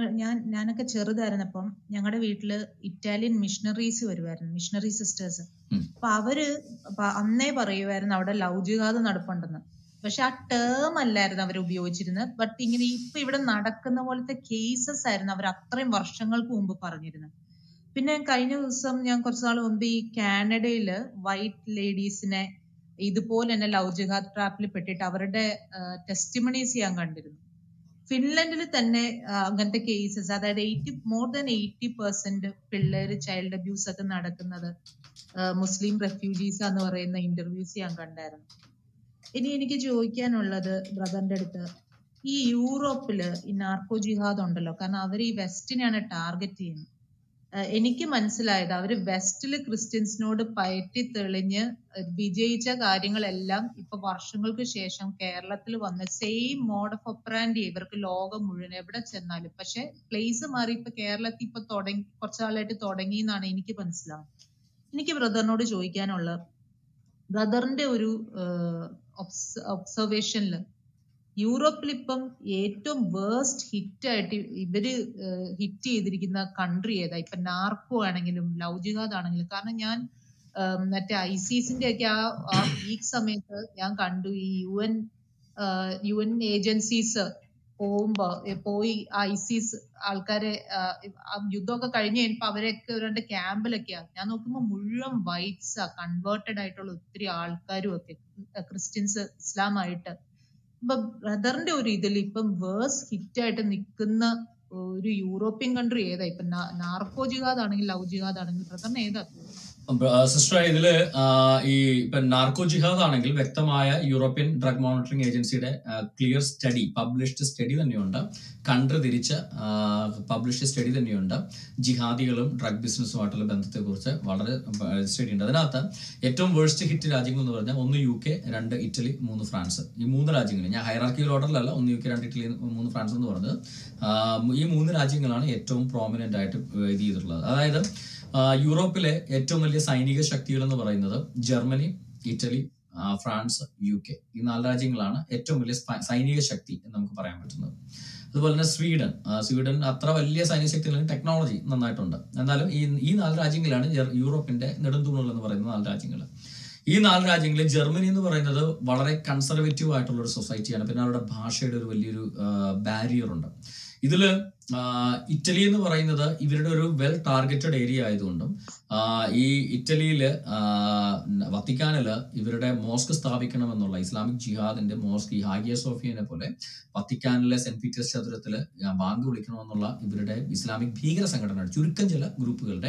ഞങ്ങൾ ഞാൻ ഞാനൊക്കെ ചെറുതായിരുന്നപ്പം ഞങ്ങളുടെ വീട്ടില് ഇറ്റാലിയൻ മിഷണറീസ് വരുമായിരുന്നു മിഷണറി സിസ്റ്റേഴ്സ് ഉം. അപ്പൊ അവര് പ- അന്നേ പറയുമായിരുന്നു അവിടെ ലവ് ജിഹാദ് നടപ്പുണ്ടെന്ന് പക്ഷെ ആ ടേം അല്ലായിരുന്നു അവർ ഉപയോഗിച്ചിരുന്നത് ബട്ട് ഇങ്ങനെ ഇപ്പൊ ഇവിടെ നടക്കുന്ന പോലത്തെ കേസസ് ആയിരുന്നു അവർ അത്രയും വർഷങ്ങൾക്ക് മുമ്പ് പറഞ്ഞിരുന്നത് പിന്നെ കഴിഞ്ഞ ദിവസം ഞാൻ കുറച്ച് നാൾ മുമ്പ് ഈ കാനഡയില് വൈറ്റ് ലേഡീസിനെ ഇതുപോലെ തന്നെ ലവ് ജിഹാദ് ട്രാപ്പിൽ പെട്ടിട്ട് അവരുടെ ടെസ്റ്റിമണീസ് ഞാൻ കണ്ടിരുന്നു ഫിൻലൻഡിൽ തന്നെ ആ, അങ്ങനത്തെ കേസസ് അതായത് eighty more than eighty percent പിള്ളേര് ചൈൽഡ് അബ്യൂസ് ഒക്കെ നടക്കുന്നത് ആ, മുസ്ലിം റെഫ്യൂജീസ് എന്ന് പറയുന്ന ഇന്റർവ്യൂസ് ഞാൻ കണ്ടായിരുന്നു ഇനി എനിക്ക് ചോദിക്കാനുള്ളത് ബ്രദറിന്റെ അടുത്ത് ഈ യൂറോപ്പില് ഈ നാർക്കോ ജിഹാദ് ഉണ്ടല്ലോ കാരണം അവർ ഈ വെസ്റ്റിനെയാണ് ടാർഗറ്റ് ചെയ്യുന്നത് ആഹ് എനിക്ക് മനസ്സിലായത് അവര് വെസ്റ്റില് ക്രിസ്ത്യൻസിനോട് പയറ്റി തെളിഞ്ഞ് വിജയിച്ച കാര്യങ്ങളെല്ലാം ഇപ്പൊ വർഷങ്ങൾക്ക് ശേഷം കേരളത്തിൽ വന്ന സെയിം മോഡ് ഓഫ് ഒപ്പറാൻഡി ഇവർക്ക് ലോകം മുഴുവൻ എവിടെ ചെന്നാലും പക്ഷെ പ്ലേസ് മാറി ഇപ്പൊ കേരളത്തിൽ ഇപ്പൊ തുടങ്ങി കുറച്ചു നാളായിട്ട് തുടങ്ങി എന്നാണ് എനിക്ക് മനസ്സിലാവുന്നത് എനിക്ക് ബ്രദറിനോട് ചോദിക്കാനുള്ള ബ്രദറിന്റെ ഒരു ഒബ്സർവേഷനിൽ യൂറോപ്പിൽ ഇപ്പം ഏറ്റവും വേഴ്സ്റ്റ് ഹിറ്റ് ആയിട്ട് ഇവര് ഹിറ്റ് ചെയ്തിരിക്കുന്ന കൺട്രി ഏതാ ഇപ്പൊ നാർക്കോ ആണെങ്കിലും ലവ് ജിഹാദ് ആണെങ്കിലും കാരണം ഞാൻ ആം, മറ്റേ ഐസിസിന്റെ ഒക്കെ ആ ആ പീക്ക് സമയത്ത് ഞാൻ കണ്ടു ഈ U N U N agencies പോകുമ്പോ ഏ, പോയി ഐസിസ് ആൾക്കാരെ ആ, ആ യുദ്ധമൊക്കെ കഴിഞ്ഞ് കഴിഞ്ഞപ്പോ അവരെയൊക്കെ ഒരു രണ്ട് ക്യാമ്പിലൊക്കെയാ ഞാൻ നോക്കുമ്പോ മുഴുവൻ വൈറ്റ്സ് കൺവേർട്ടഡ് ആയിട്ടുള്ള ഒത്തിരി ആൾക്കാരും ഒക്കെ ക്രിസ്ത്യൻസ് ഇസ്ലാമായിട്ട് ഇപ്പൊ ബ്രദറിന്റെ ഒരു ഇതിൽ ഇപ്പം വേഴ്സ് ഹിറ്റ് ആയിട്ട് നിൽക്കുന്ന ഒരു യൂറോപ്യൻ കൺട്രി ഏതാ ഇപ്പൊ നാർക്കോ ജിഹാദ് ആണെങ്കിൽ ലവ് ജിഹാദ് ആണെങ്കിൽ ബ്രദറിന് ഏതാ സിസ്റ്റർ ഇതില് ആ, ഈ ഇപ്പൊ നാർക്കോ ജിഹാദ് ആണെങ്കിൽ വ്യക്തമായ യൂറോപ്യൻ ഡ്രഗ് മോണിറ്ററിംഗ് ഏജൻസിയുടെ ക്ലിയർ സ്റ്റഡി പബ്ലിഷ്ഡ് സ്റ്റഡി തന്നെയുണ്ട് കൺട്രി തിരിച്ച പബ്ലിഷ്ഡ് സ്റ്റഡി തന്നെയുണ്ട് ജിഹാദികളും ഡ്രഗ് ബിസിനസ്സുമായിട്ടുള്ള ബന്ധത്തെക്കുറിച്ച് വളരെ സ്റ്റഡി ഉണ്ട് അതിനകത്ത് ഏറ്റവും വേഴ്സ്റ്റ് ഹിറ്റ് രാജ്യങ്ങൾ എന്ന് പറഞ്ഞാൽ ഒന്ന് യു കെ രണ്ട് ഇറ്റലി മൂന്ന് ഫ്രാൻസ് ഈ മൂന്ന് രാജ്യങ്ങൾ ഞാൻ ഹൈറാർക്കിയൽ ഓർഡറിലല്ല ഒന്ന് യു കെ രണ്ട് ഇറ്റലി മൂന്ന് ഫ്രാൻസ് എന്ന് പറഞ്ഞത് ആ, ഈ മൂന്ന് രാജ്യങ്ങളാണ് ഏറ്റവും പ്രോമിനന്റ് ആയിട്ട് ഇത് ചെയ്തിട്ടുള്ളത് അതായത് ആ, യൂറോപ്പിലെ ഏറ്റവും വലിയ സൈനിക ശക്തികൾ എന്ന് പറയുന്നത് ജർമ്മനി ഇറ്റലി ആ, ഫ്രാൻസ് യു കെ ഈ നാല് രാജ്യങ്ങളാണ് ഏറ്റവും വലിയ സ്പ- സൈനിക ശക്തി എന്ന് നമുക്ക് പറയാൻ പറ്റുന്നത് അതുപോലെ തന്നെ സ്വീഡൻ ആ, സ്വീഡൻ അത്ര വലിയ സൈനിക ശക്തി അല്ലെങ്കിൽ ടെക്നോളജി നന്നായിട്ടുണ്ട് എന്നാലും ഈ ഈ നാല് രാജ്യങ്ങളാണ് ജർ- യൂറോപ്പിന്റെ നെടുന്തൂണുകൾ എന്ന് പറയുന്ന നാല് രാജ്യങ്ങൾ ഈ നാല് രാജ്യങ്ങളിൽ ജർമ്മനി എന്ന് പറയുന്നത് വളരെ കൺസർവേറ്റീവ് ആയിട്ടുള്ള ഒരു സൊസൈറ്റിയാണ് പിന്നെ അവരുടെ ഭാഷയുടെ ഒരു വലിയൊരു ബാരിയർ ഉണ്ട് ഇതില് ആ, ഇറ്റലി എന്ന് പറയുന്നത് ഇവരുടെ ഒരു വെൽ ടാർഗറ്റഡ് ഏരിയ ആയതുകൊണ്ടും ആ, ഈ ഇറ്റലിയില് ആ, വത്തിക്കാനില് ഇവരുടെ മോസ്ക് സ്ഥാപിക്കണമെന്നുള്ള ഇസ്ലാമിക് ജിഹാദിന്റെ മോസ്ക് ഈ ഹാഗിയ സോഫിയനെ പോലെ വത്തിക്കാനിലെ സെന്റ് പീറ്റേഴ്സ് ചതുരത്തില് ബാങ്ക് വിളിക്കണമെന്നുള്ള ഇവരുടെ ഇസ്ലാമിക് ഭീകര സംഘടന ചുരുക്കം ചില ഗ്രൂപ്പുകളുടെ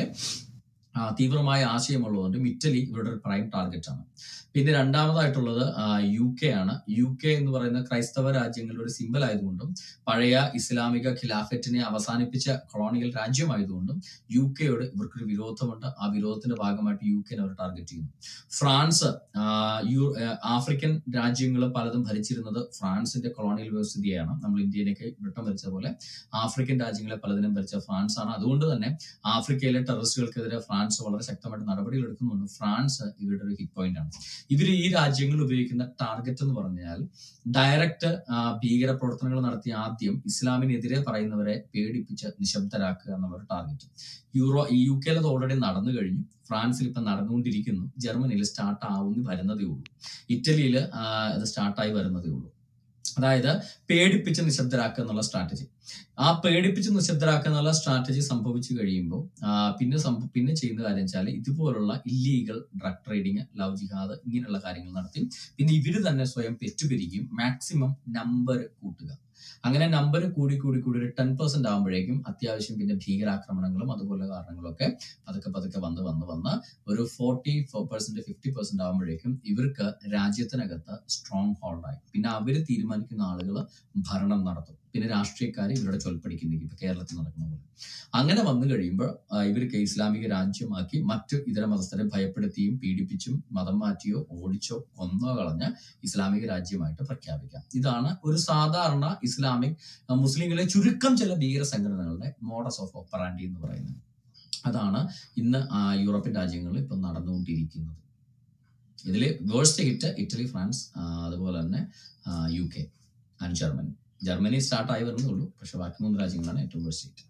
ആ, തീവ്രമായ ആശയമുള്ളതുകൊണ്ടും ഇറ്റലി ഇവരുടെ ഒരു പ്രൈം ടാർഗറ്റ് ആണ് പിന്നെ രണ്ടാമതായിട്ടുള്ളത് യു കെ ആണ് യു കെ എന്ന് പറയുന്ന ക്രൈസ്തവ രാജ്യങ്ങളുടെ ഒരു സിമ്പൽ ആയതുകൊണ്ടും പഴയ ഇസ്ലാമിക ഖിലാഫറ്റിനെ അവസാനിപ്പിച്ച കൊളോണിയൽ രാജ്യമായതുകൊണ്ടും യു കെയോട് ഇവർക്കൊരു വിരോധമുണ്ട് ആ വിരോധത്തിന്റെ ഭാഗമായിട്ട് യു കെനെ അവർ ടാർഗറ്റ് ചെയ്യുന്നു ഫ്രാൻസ് ആ, യു ആ, ആഫ്രിക്കൻ രാജ്യങ്ങൾ പലതും ഭരിച്ചിരുന്നത് ഫ്രാൻസിന്റെ കൊളോണിയൽ വ്യവസ്ഥിതിയാണ് നമ്മൾ ഇന്ത്യയിലേക്ക് ബ്രിട്ടൻ ഭരിച്ച പോലെ ആഫ്രിക്കൻ രാജ്യങ്ങളെ പലതിനും ഭരിച്ച ഫ്രാൻസ് ആണ് അതുകൊണ്ട് തന്നെ ആഫ്രിക്കയിലെ ടെററിസ്റ്റുകൾക്കെതിരെ ഫ്രാൻസ് വളരെ ശക്തമായിട്ട് നടപടികൾ എടുക്കുന്നുണ്ട് ഫ്രാൻസ് ഇവരുടെ ഒരു ഹിറ്റ് പോയിന്റ് ആണ് ഇവർ ഈ രാജ്യങ്ങൾ ഉപയോഗിക്കുന്ന ടാർഗറ്റ് എന്ന് പറഞ്ഞാൽ ഡയറക്റ്റ് ഭീകര പ്രവർത്തനങ്ങൾ നടത്തി ആദ്യം ഇസ്ലാമിനെതിരെ പറയുന്നവരെ പേടിപ്പിച്ച് നിശബ്ദരാക്കുക എന്നുള്ള ടാർഗറ്റ് യൂറോ ഈ യു കെയിൽ അത് ഓൾറെഡി നടന്നു കഴിഞ്ഞു ഫ്രാൻസിൽ ഇപ്പം നടന്നുകൊണ്ടിരിക്കുന്നു ജർമ്മനിയിൽ സ്റ്റാർട്ട് ആവുന്നു വരുന്നതേ ഉള്ളൂ ഇറ്റലിയിൽ അത് സ്റ്റാർട്ടായി വരുന്നതേ ഉള്ളൂ അതായത് പേടിപ്പിച്ച് നിശബ്ദരാക്കുക എന്നുള്ള സ്ട്രാറ്റജി ആ പേടിപ്പിച്ച് നിശബ്ദരാക്കുക എന്നുള്ള സ്ട്രാറ്റജി സംഭവിച്ചു കഴിയുമ്പോൾ ആ, പിന്നെ സംഭ- പിന്നെ ചെയ്യുന്ന കാര്യം വെച്ചാൽ ഇതുപോലുള്ള ഇല്ലീഗൽ ഡ്രഗ് ട്രേഡിങ് ലവ് ജിഹാദ് ഇങ്ങനെയുള്ള കാര്യങ്ങൾ നടത്തി പിന്നെ ഇവര് തന്നെ സ്വയം പെറ്റുപിരിക്കും മാക്സിമം നമ്പർ കൂട്ടുക അങ്ങനെ നമ്പർ കൂടി കൂടി കൂടി ഒരു ടെൻ പെർസെന്റ് ആകുമ്പോഴേക്കും അത്യാവശ്യം പിന്നെ ഭീകരാക്രമണങ്ങളും അതുപോലെ കാരണങ്ങളൊക്കെ പതുക്കെ പതുക്കെ വന്ന് വന്ന് വന്ന് ഒരു forty four percent fifty percent ആകുമ്പോഴേക്കും ഇവർക്ക് രാജ്യത്തിനകത്ത് സ്ട്രോങ് ഹോൾഡായി പിന്നെ അവര് തീരുമാനിക്കുന്ന ആളുകൾ ഭരണം നടത്തും പിന്നെ രാഷ്ട്രീയക്കാർ ഇവരുടെ ചൊൽപ്പടിക്കുന്നില്ല ഇപ്പൊ കേരളത്തിൽ നടക്കുന്ന പോലെ അങ്ങനെ വന്നു കഴിയുമ്പോൾ ആ, ഇവർക്ക് ഇസ്ലാമിക രാജ്യമാക്കി മറ്റു ഇതര മതസ്ഥരെ ഭയപ്പെടുത്തിയും പീഡിപ്പിച്ചും മതം മാറ്റിയോ ഓടിച്ചോ കൊന്നോ കളഞ്ഞ ഇസ്ലാമിക രാജ്യമായിട്ട് പ്രഖ്യാപിക്കാം ഇതാണ് ഒരു സാധാരണ ഇസ്ലാമിക് ആ, മുസ്ലിങ്ങളെ ചുരുക്കം ചില ഭീകര സംഘടനകളുടെ മോഡസ് ഓഫ് ഓപ്പറാൻഡി എന്ന് പറയുന്നത് അതാണ് ഇന്ന് ആ, യൂറോപ്യൻ രാജ്യങ്ങളിൽ ഇപ്പം നടന്നുകൊണ്ടിരിക്കുന്നത് ഇതിൽ വേഴ്സ്റ്റ് ഹിറ്റ് ഇറ്റലി ഫ്രാൻസ് ആ, അതുപോലെ തന്നെ U K and Germany Germany start ആയി വരുന്നേ ഉള്ളൂ പക്ഷെ ബാക്കി മൂന്ന് രാജ്യങ്ങളാണ് ഏറ്റവും വേഴ്സ്റ്റ് സ്റ്റേറ്റ്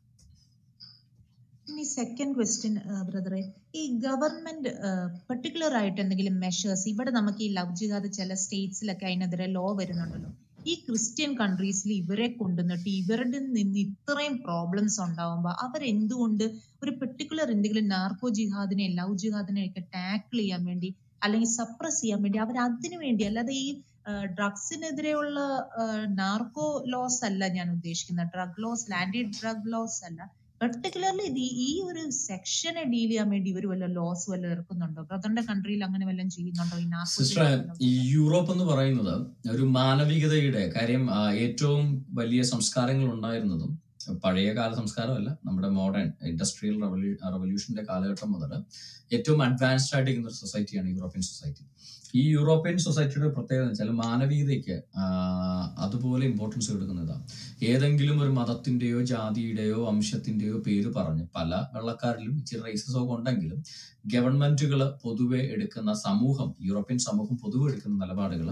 ഇനി സെക്കൻഡ് ക്വസ്റ്റ്യൻ ബ്രദറെ ഈ ഗവൺമെന്റ് പെർട്ടിക്കുലർ ആയിട്ട് എന്തെങ്കിലും മെഷേഴ്സ് ഇവിടെ നമുക്ക് ഈ ലവ് ജിഹാദ് ചില സ്റ്റേറ്റ്സിലൊക്കെ അതിനെതിരെ ലോ വരുന്നുണ്ടല്ലോ ഈ ക്രിസ്ത്യൻ കൺട്രീസിൽ ഇവരെ കൊണ്ടുവന്നിട്ട് ഇവരുടെ നിന്ന് ഇത്രയും പ്രോബ്ലംസ് ഉണ്ടാവുമ്പോൾ അവരെന്തുകൊണ്ട് ഒരു പെർട്ടിക്കുലർ എന്തെങ്കിലും നാർക്കോ ജിഹാദിനെ ലവ് ജിഹാദിനെ ഒക്കെ ടാക്കിൾ ചെയ്യാൻ വേണ്ടി അല്ലെങ്കിൽ സപ്രസ് ചെയ്യാൻ വേണ്ടി അവർ അതിനു വേണ്ടി അല്ലാതെ ഈ ഡ്രഗ്സിനെതിരെയുള്ള നാർക്കോ ലോസ് അല്ല ഞാൻ ഉദ്ദേശിക്കുന്നത് drug laws anti drug laws അല്ല പെർട്ടിക്കുലർലി ഇത് ഈ- ഈ ഒരു സെക്ഷനെ ഡീൽ ചെയ്യാൻ വേണ്ടി ഇവർ വല്ല ലോസ് വല്ല ഇറക്കുന്നുണ്ടോ ബ്രദറിന്റെ കൺട്രിയിൽ അങ്ങനെ വല്ലതും ചെയ്യുന്നുണ്ടോ ഈ നാർക്കോ സിസ്റ്റർ ഈ യൂറോപ്പ് എന്ന് പറയുന്നത് ഒരു മാനവികതയുടെ കാര്യം ആ, ഏറ്റവും വലിയ സംസ്കാരങ്ങൾ ഉണ്ടായിരുന്നതും പഴയ കാല സംസ്കാരമല്ല നമ്മുടെ മോഡേൺ ഇൻഡസ്ട്രിയൽ റവല്യൂഷന്റെ കാലഘട്ടം മുതൽ ഏറ്റവും അഡ്വാൻസ്ഡ് ആയിട്ടിരിക്കുന്ന ഒരു സൊസൈറ്റിയാണ് യൂറോപ്യൻ സൊസൈറ്റി ഈ യൂറോപ്യൻ സൊസൈറ്റിയുടെ പ്രത്യേകത എന്ന് വെച്ചാൽ മാനവികതയ്ക്ക് ആ, അതുപോലെ ഇമ്പോർട്ടൻസ് കൊടുക്കുന്നതാണ് ഏതെങ്കിലും ഒരു മതത്തിന്റെയോ ജാതിയുടെയോ വംശത്തിന്റെയോ പേര് പറഞ്ഞ് പല വെള്ളക്കാരിലും ഇച്ചിരി റേസസ് ഒക്കെ ഉണ്ടെങ്കിലും ഗവൺമെന്റുകൾ പൊതുവെ എടുക്കുന്ന സമൂഹം യൂറോപ്യൻ സമൂഹം പൊതുവെ എടുക്കുന്ന നിലപാടുകൾ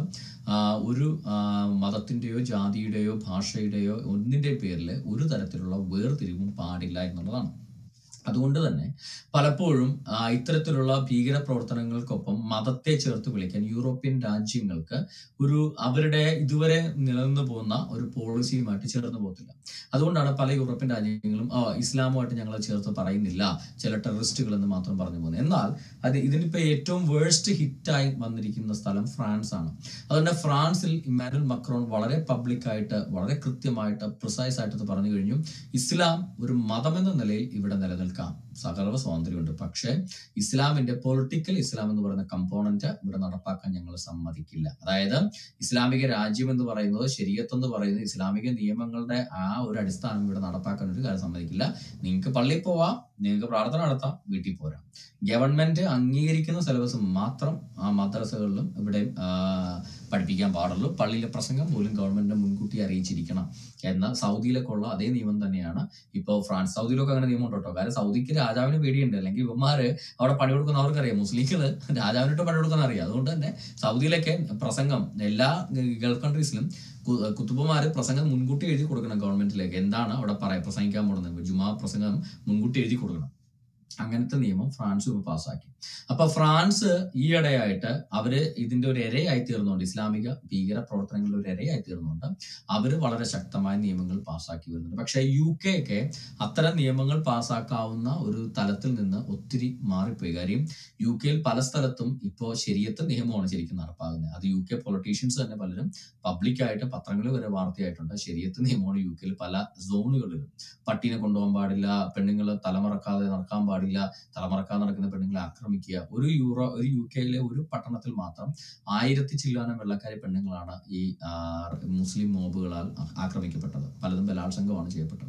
ഒരു ആ, മതത്തിന്റെയോ ജാതിയുടെയോ ഭാഷയുടെയോ ഒന്നിന്റെ പേരിൽ ഒരു തരത്തിലുള്ള വേർതിരിവും പാടില്ല എന്നുള്ളതാണ് അതുകൊണ്ട് തന്നെ പലപ്പോഴും ആ, ഇത്തരത്തിലുള്ള ഭീകര പ്രവർത്തനങ്ങൾക്കൊപ്പം മതത്തെ ചേർത്ത് വിളിക്കാൻ യൂറോപ്യൻ രാജ്യങ്ങൾക്ക് ഒരു അവരുടെ ഇതുവരെ നിലനിന്ന് പോകുന്ന ഒരു പോളിസിയുമായിട്ട് ചേർന്ന് പോകത്തില്ല അതുകൊണ്ടാണ് പല യൂറോപ്യൻ രാജ്യങ്ങളും ആ, ഇസ്ലാമുമായിട്ട് ഞങ്ങൾ ചേർത്ത് പറയുന്നില്ല ചില ടെററിസ്റ്റുകൾ എന്ന് മാത്രം പറഞ്ഞു പോകുന്നത് എന്നാൽ അത് ഇതിനിപ്പോ ഏറ്റവും വേഴ്സ്റ്റ് ഹിറ്റായി വന്നിരിക്കുന്ന സ്ഥലം ഫ്രാൻസ് ആണ് അതുകൊണ്ട് ഫ്രാൻസിൽ ഇമ്മാനുവൽ മക്രോൺ വളരെ പബ്ലിക്കായിട്ട് വളരെ കൃത്യമായിട്ട് പ്രിസൈസ് ആയിട്ട് ഇത് പറഞ്ഞു കഴിഞ്ഞു ഇസ്ലാം ഒരു മതമെന്ന നിലയിൽ ഇവിടെ നിലനിൽക്കാം സകലവ സ്വാതന്ത്ര്യമുണ്ട് പക്ഷേ ഇസ്ലാമിന്റെ പൊളിറ്റിക്കൽ ഇസ്ലാം എന്ന് പറയുന്ന കമ്പോണന്റ് ഇവിടെ നടപ്പാക്കാൻ ഞങ്ങൾ സമ്മതിക്കില്ല അതായത് ഇസ്ലാമിക രാജ്യം എന്ന് പറയുന്നത് ശരീരത്ത് എന്ന് പറയുന്നത് ഇസ്ലാമിക നിയമങ്ങളുടെ ആ ഒരു അടിസ്ഥാനം ഇവിടെ നടപ്പാക്കാൻ ഒരു കാര്യം സമ്മതിക്കില്ല നിങ്ങൾക്ക് പള്ളിയിൽ പോവാം നിങ്ങൾക്ക് പ്രാർത്ഥന നടത്താം വീട്ടിൽ പോരാം ഗവൺമെന്റ് അംഗീകരിക്കുന്ന സിലബസ് മാത്രം ആ മദ്രസകളിലും ഇവിടെ ആ, പഠിപ്പിക്കാൻ പാടുള്ളൂ പള്ളിയിലെ പ്രസംഗം പോലും ഗവൺമെന്റ് മുൻകൂട്ടി അറിയിച്ചിരിക്കണം എന്ന സൗദിയിലൊക്കെ ഉള്ള അതേ നിയമം തന്നെയാണ് ഇപ്പോൾ ഫ്രാൻസ് സൗദിയിലൊക്കെ അങ്ങനെ നിയമം ഉണ്ട് കേട്ടോ കാരണം സൗദിക്ക് രാജാവിന് പേടിയുണ്ട് അല്ലെങ്കിൽ ഇവന്മാര് അവിടെ പണി കൊടുക്കുന്ന അവർക്കറിയാം മുസ്ലിങ്ങള് രാജാവിനിട്ട് പണി കൊടുക്കുന്ന അറിയാം അതുകൊണ്ട് തന്നെ സൗദിയിലൊക്കെ പ്രസംഗം എല്ലാ ഗൾഫ് കൺട്രീസിലും കു- കുത്തുബമാര് പ്രസംഗം മുൻകൂട്ടി എഴുതി കൊടുക്കണം ഗവൺമെന്റിലേക്ക് എന്താണ് അവിടെ പറയാ പ്രസംഗിക്കാൻ പോകുന്നത് ജുമാ പ്രസംഗം മുൻകൂട്ടി എഴുതി കൊടുക്കണം അങ്ങനത്തെ നിയമം ഫ്രാൻസ് ഇപ്പൊ പാസ്സാക്കി അപ്പൊ ഫ്രാൻസ് ഈയിടെയായിട്ട് അവര് ഇതിന്റെ ഒരു ഇരയായി തീർന്നുകൊണ്ട് ഇസ്ലാമിക ഭീകര പ്രവർത്തനങ്ങളുടെ ഒരു ഇരയായി തീർന്നുകൊണ്ട് അവര് വളരെ ശക്തമായ നിയമങ്ങൾ പാസ്സാക്കി വരുന്നുണ്ട് പക്ഷെ യു കെ ഒക്കെ അത്തരം നിയമങ്ങൾ പാസ്സാക്കാവുന്ന ഒരു തലത്തിൽ നിന്ന് ഒത്തിരി മാറിപ്പോയി കാര്യം യു കെയിൽ പല സ്ഥലത്തും ഇപ്പോൾ ശരിയത്തെ നിയമമാണ് ശരിക്കും നടപ്പാകുന്നത് അത് യു കെ പൊളിറ്റീഷ്യൻസ് തന്നെ പലരും പബ്ലിക്കായിട്ട് പത്രങ്ങളിൽ വരെ വാർത്തയായിട്ടുണ്ട് ശരിയത്തെ നിയമമാണ് യു കെയിൽ പല സോണുകളിലും പട്ടീനെ കൊണ്ടുപോകാൻ പാടില്ല പെണ്ണുങ്ങൾ തലമറക്കാതെ നടക്കാൻ പാടില്ല തലമറക്കാതെ നടക്കുന്ന പെണ്ണുങ്ങളെ ആക്രമിക്കുക ഒരു യൂറോ ഒരു യു കെയിലെ ഒരു പട്ടണത്തിൽ മാത്രം ആയിരത്തി ചില്ലാനം വെള്ളക്കാരി പെണ്ണുങ്ങളാണ് ഈ ആ, മുസ്ലിം മോബുകളാൽ ആ- ആക്രമിക്കപ്പെട്ടത് പലതും ബലാത്സംഗമാണ് ചെയ്യപ്പെട്ടത്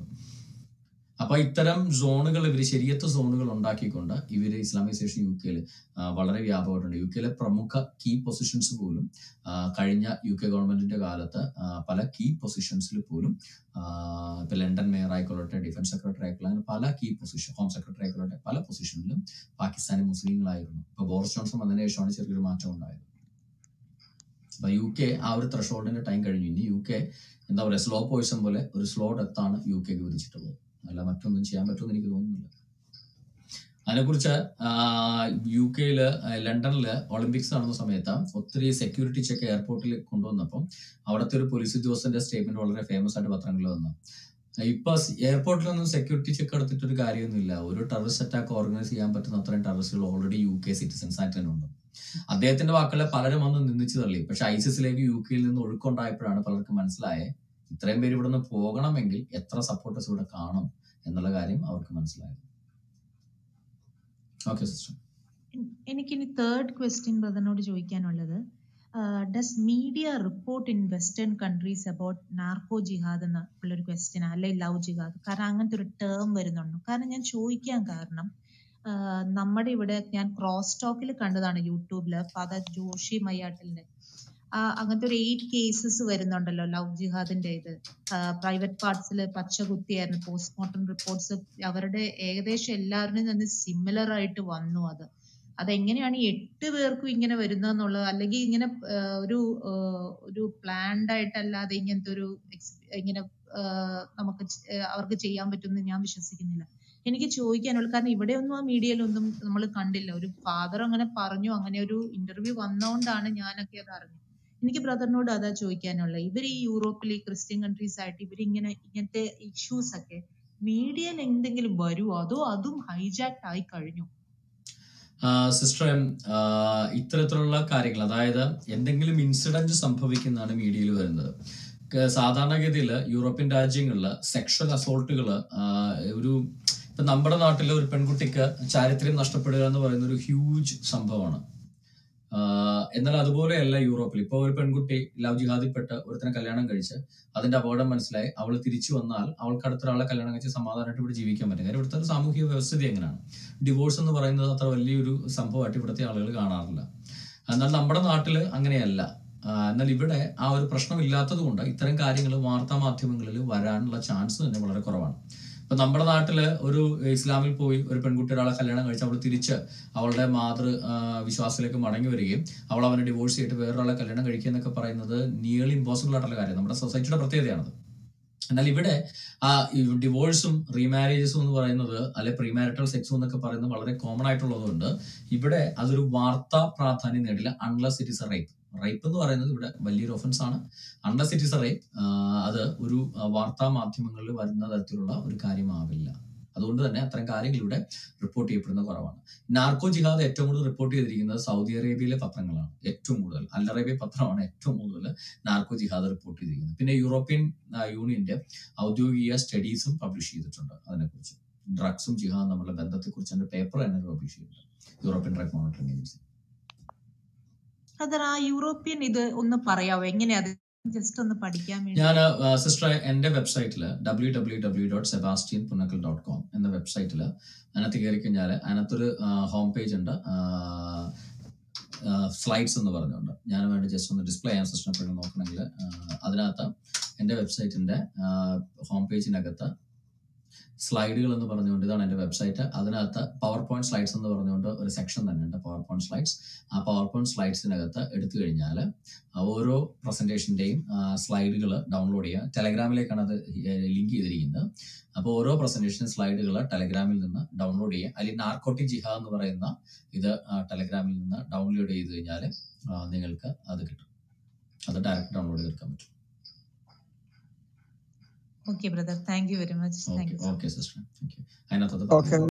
അപ്പൊ ഇത്തരം സോണുകൾ ഇവർ ശരിയത്ത് സോണുകൾ ഉണ്ടാക്കിക്കൊണ്ട് ഇവര് ഇസ്ലാമൈസേഷൻ യു കെയിൽ വളരെ വ്യാപകമായിട്ടുണ്ട് യു കെയിലെ പ്രമുഖ കീ പൊസിഷൻസ് പോലും ആ, കഴിഞ്ഞ യു കെ ഗവൺമെന്റിന്റെ കാലത്ത് ആ, പല കീ പൊസിഷൻസിൽ പോലും ആ, ഇപ്പൊ ലണ്ടൻ മേയർ ആയിക്കൊള്ളട്ടെ ഡിഫൻസ് സെക്രട്ടറി ആയിക്കൊള്ളട്ടെ അങ്ങനെ പല കീ പൊസിഷൻ ഹോം സെക്രട്ടറി ആയിക്കൊള്ളട്ടെ പല പൊസിഷനിലും പാകിസ്ഥാനി മുസ്ലിങ്ങളായിരുന്നു ഇപ്പൊ ബോറിസ് ജോൺസൺ വന്നതിന് ശേഷമാണ് ചെറിയൊരു മാറ്റം ഉണ്ടായത് അപ്പൊ യു കെ ആ ഒരു ത്രഷോൾഡിന്റെ ടൈം കഴിഞ്ഞു ഇനി യു കെ എന്താ പറയാ സ്ലോ പോയിസൺ പോലെ ഒരു സ്ലോ ഡെത്താണ് യു കെക്ക് വിധിച്ചിട്ടുള്ളത് അല്ല മറ്റൊന്നും ചെയ്യാൻ പറ്റുമെന്ന് എനിക്ക് തോന്നുന്നില്ല അതിനെക്കുറിച്ച് യു കെയില് ലണ്ടനില് ഒളിമ്പിക്സ് നടന്ന സമയത്ത് ഒത്തിരി സെക്യൂരിറ്റി ചെക്ക് എയർപോർട്ടിൽ കൊണ്ടുവന്നപ്പം അവിടുത്തെ ഒരു പോലീസ് ഉദ്യോഗസ്ഥന്റെ സ്റ്റേറ്റ്മെന്റ് വളരെ ഫേമസ് ആയിട്ട് പത്രങ്ങളിൽ വന്നു ഇപ്പൊ എയർപോർട്ടിലൊന്നും സെക്യൂരിറ്റി ചെക്ക് എടുത്തിട്ട് ഒരു കാര്യമൊന്നുമില്ല ഒരു ടെററിസ്റ്റ് അറ്റാക്ക് ഓർഗനൈസ് ചെയ്യാൻ പറ്റുന്ന അത്രയും ടെററിസ്റ്റുകൾ ഓൾറെഡി യു കെ സിറ്റിസൺസ് ആയിട്ട് തന്നെ ഉണ്ട് അദ്ദേഹത്തിന്റെ വാക്കുകളെ പലരും വന്ന് നിന്ദിച്ചു തള്ളി പക്ഷെ ഐസിസിലേക്ക് യു കെയിൽ നിന്ന് ഒഴുക്കുണ്ടായപ്പോഴാണ് പലർക്കും മനസ്സിലായേ ഇത്രയും പേര് ഇവിടെ നിന്ന് പോകണമെങ്കിൽ എത്ര സപ്പോർട്ടേഴ്സ് ഇവിടെ കാണും എന്നുള്ള കാര്യം അവർക്ക് മനസ്സിലായത് ഓക്കെ സിസ്റ്റർ എനിക്കിനി തേർഡ് ക്വസ്റ്റ്യൻ ബ്രദറിനോട് ചോദിക്കാനുള്ളത് does media report in western countries about narco ജിഹാദ് എന്ന ഉള്ളൊരു ക്വസ്റ്റ്യൻ അല്ലെ ലവ് ജിഹാദ് കാരണം അങ്ങനത്തെ ഒരു ടേം വരുന്നുണ്ട് കാരണം ഞാൻ ചോദിക്കാൻ കാരണം ആഹ് നമ്മുടെ ഇവിടെ ഞാൻ ക്രോസ് ടോക്കിൽ കണ്ടതാണ് യൂട്യൂബില് ഫാദർ ജോഷി മയ്യാട്ടിലിന്റെ ആ അങ്ങനത്തെ ഒരു എയ്റ്റ് കേസസ് വരുന്നുണ്ടല്ലോ ലവ് ജിഹാദിന്റെ ഇത് പ്രൈവറ്റ് പാർട്സിൽ പച്ച കുത്തിയായിരുന്നു പോസ്റ്റ്മോർട്ടം റിപ്പോർട്ട്സ് അവരുടെ ഏകദേശം എല്ലാവരുടെയും തന്നെ സിമിലർ ആയിട്ട് വന്നു അത് അതെങ്ങനെയാണ് ഈ എട്ട് പേർക്കും ഇങ്ങനെ വരുന്നതെന്നുള്ളത് അല്ലെങ്കിൽ ഇങ്ങനെ ആ, ഒരു ആ, ഒരു പ്ലാൻഡ് ആയിട്ടല്ലാതെ ഇങ്ങനത്തെ ഒരു ഇങ്ങനെ ആഹ് നമുക്ക് ചെ- ആഹ് അവർക്ക് ചെയ്യാൻ പറ്റുമെന്ന് ഞാൻ വിശ്വസിക്കുന്നില്ല എനിക്ക് ചോദിക്കാനുള്ള കാരണം ഇവിടെയൊന്നും ആ മീഡിയയിലൊന്നും നമ്മൾ കണ്ടില്ല ഒരു ഫാദർ അങ്ങനെ പറഞ്ഞു അങ്ങനെ ഒരു ഇന്റർവ്യൂ വന്നോണ്ടാണ് ഞാനൊക്കെ അത് അറിഞ്ഞത് എനിക്ക് ബ്രദറിനോട് അതാ ചോദിക്കാനുള്ളത് ഇവർ ഈ യൂറോപ്പിൽ ഈ ക്രിസ്ത്യൻ കൺട്രീസ് ആയിട്ട് ഇവർ ഇങ്ങനെ ഇങ്ങനത്തെ ഇഷ്യൂസ് ഒക്കെ മീഡിയയിൽ എന്തെങ്കിലും വരുമോ അതോ അതും ഹൈജാക്ട് ആയി കഴിഞ്ഞു സിസ്റ്റർ ഇത്തരത്തിലുള്ള കാര്യങ്ങൾ അതായത് എന്തെങ്കിലും ഇൻസിഡന്റ് സംഭവിക്കുന്നതാണ് മീഡിയയിൽ വരുന്നത് ക- സാധാരണഗതിയിൽ യൂറോപ്യൻ രാജ്യങ്ങളിൽ സെക്ഷൽ അസോൾട്ടുകൾ ഒരു ഇപ്പൊ നമ്മുടെ നാട്ടിലെ ഒരു പെൺകുട്ടിക്ക് ചാരിത്രം നഷ്ടപ്പെടുക എന്ന് പറയുന്ന ഒരു ഹ്യൂജ് സംഭവമാണ് ആഹ് എന്നാൽ അതുപോലെയല്ല യൂറോപ്പിൽ ഇപ്പോൾ ഒരു പെൺകുട്ടി ലവ് ജിഹാദിപ്പെട്ട് ഒരുത്തനെ കല്യാണം കഴിച്ച് അതിന്റെ അപകടം മനസ്സിലായി അവൾ തിരിച്ചു വന്നാൽ അവൾക്ക് അടുത്തൊരാളെ കല്യാണം കഴിച്ച് സമാധാനമായിട്ട് ഇവിടെ ജീവിക്കാൻ പറ്റും കാര്യം ഇവിടുത്തെ ഒരു സാമൂഹിക വ്യവസ്ഥിതി എങ്ങനെയാണ് ഡിവോഴ്സ് എന്ന് പറയുന്നത് അത്ര വലിയൊരു സംഭവമായിട്ട് ഇവിടുത്തെ ആളുകൾ കാണാറില്ല എന്നാൽ നമ്മുടെ നാട്ടിൽ അങ്ങനെയല്ല ആഹ് എന്നാൽ ഇവിടെ ആ ഒരു പ്രശ്നം ഇല്ലാത്തത് കൊണ്ട് ഇത്തരം കാര്യങ്ങൾ വാർത്താ മാധ്യമങ്ങളിൽ വരാനുള്ള ചാൻസ് തന്നെ വളരെ കുറവാണ് ഇപ്പൊ നമ്മുടെ നാട്ടില് ഒരു ഇസ്ലാമിൽ പോയി ഒരു പെൺകുട്ടി ഒരാളെ കല്യാണം കഴിച്ച് അവൾ തിരിച്ച് അവളുടെ മാതൃ ആഹ് വിശ്വാസത്തിലേക്ക് മടങ്ങി വരികയും അവൾ അവനെ ഡിവോഴ്സ് ചെയ്തിട്ട് വേറൊരാളെ കല്യാണം കഴിക്കുക എന്നൊക്കെ പറയുന്നത് നിയർലി ഇമ്പോസിബിൾ ആയിട്ടുള്ള കാര്യം നമ്മുടെ സൊസൈറ്റിയുടെ പ്രത്യേകതയാണത് എന്നാൽ ഇവിടെ ആ ഡിവോഴ്സും റീമാരേജസും എന്ന് പറയുന്നത് അല്ലെ പ്രീമാരിറ്റൽ സെക്സും എന്നൊക്കെ പറയുന്നത് വളരെ കോമൺ ആയിട്ടുള്ളതുകൊണ്ട് ഇവിടെ അതൊരു വാർത്താ പ്രാധാന്യം നേടില്ല unless it is a rape rape എന്ന് പറയുന്നത് ഇവിടെ വലിയൊരു ഒഫൻസ് ആണ് unless it is a rape അത് ഒരു ആ, വാർത്താ മാധ്യമങ്ങളിൽ വരുന്ന തരത്തിലുള്ള ഒരു കാര്യമാവില്ല അതുകൊണ്ട് തന്നെ അത്തരം കാര്യങ്ങൾ ഇവിടെ റിപ്പോർട്ട് ചെയ്യപ്പെടുന്നത് കുറവാണ് നാർക്കോ ജിഹാദ് ഏറ്റവും കൂടുതൽ റിപ്പോർട്ട് ചെയ്തിരിക്കുന്നത് സൗദി അറേബ്യയിലെ പത്രങ്ങളാണ് ഏറ്റവും കൂടുതൽ അൽ അറേബ്യ പത്രമാണ് ഏറ്റവും കൂടുതൽ നാർക്കോ ജിഹാദ് റിപ്പോർട്ട് ചെയ്തിരിക്കുന്നത് പിന്നെ യൂറോപ്യൻ ആ, യൂണിയന്റെ ഔദ്യോഗിക സ്റ്റഡീസും പബ്ലിഷ് ചെയ്തിട്ടുണ്ട് അതിനെക്കുറിച്ച് ഡ്രഗ്സും ജിഹാദും തമ്മിലുള്ള ബന്ധത്തെക്കുറിച്ച് അതിന്റെ പേപ്പർ തന്നെ പബ്ലിഷ് ചെയ്തിട്ടുണ്ട് European drug monitoring agency brother ആ യൂറോപ്യൻ ഇത് ഒന്ന് പറയാവോ എങ്ങനെയാ അത് ജസ്റ്റ് ഒന്ന് പഠിക്കാൻ വേണ്ടി ഞാൻ സിസ്റ്റർ എന്റെ വെബ്സൈറ്റിൽ W W W dot Sebastian Punnakkal dot com എന്ന വെബ്സൈറ്റിൽ അതിനകത്ത് കയറി കഴിഞ്ഞാൽ അതിനകത്തൊരു ഹോം പേജ് ഉണ്ട് സ്ലൈഡ്സ് എന്ന് പറഞ്ഞുകൊണ്ട് ഞാൻ വേണ്ടി ജസ്റ്റ് ഒന്ന് ഡിസ്പ്ലേ ചെയ്യാൻ സിസ്റ്റം എപ്പോഴും നോക്കണമെങ്കിൽ അതിനകത്ത് എൻ്റെ വെബ്സൈറ്റിന്റെ ഹോം പേജിനകത്ത് സ്ലൈഡുകൾ എന്ന് പറഞ്ഞുകൊണ്ട് ഇതാണ് എൻ്റെ വെബ്സൈറ്റ് അതിനകത്ത് പവർ പോയിന്റ് സ്ലൈഡ്സ് എന്ന് പറഞ്ഞുകൊണ്ട് ഒരു സെക്ഷൻ തന്നെ ഉണ്ട് പവർ പോയിന്റ് സ്ലൈഡ്സ് ആ പവർ പോയിന്റ് സ്ലൈഡ്സിനകത്ത് എടുത്തു കഴിഞ്ഞാൽ ഓരോ പ്രസന്റേഷന്റെയും സ്ലൈഡുകൾ ഡൗൺലോഡ് ചെയ്യുക ടെലഗ്രാമിലേക്കാണ് അത് ലിങ്ക് ചെയ്തിരിക്കുന്നത് അപ്പോൾ ഓരോ പ്രസന്റേഷൻ സ്ലൈഡുകൾ ടെലഗ്രാമിൽ നിന്ന് ഡൗൺലോഡ് ചെയ്യുക അല്ലെങ്കിൽ നാർക്കോട്ടിക് ജിഹ എന്ന് പറയുന്ന ഇത് ടെലഗ്രാമിൽ നിന്ന് ഡൗൺലോഡ് ചെയ്ത് കഴിഞ്ഞാൽ നിങ്ങൾക്ക് അത് കിട്ടും അത് ഡയറക്റ്റ് ഡൗൺലോഡ് ചെയ്തെടുക്കാൻ പറ്റും okay brother thank you very much thank okay you okay sister thank you അതിനകത്ത് ഓക്കെ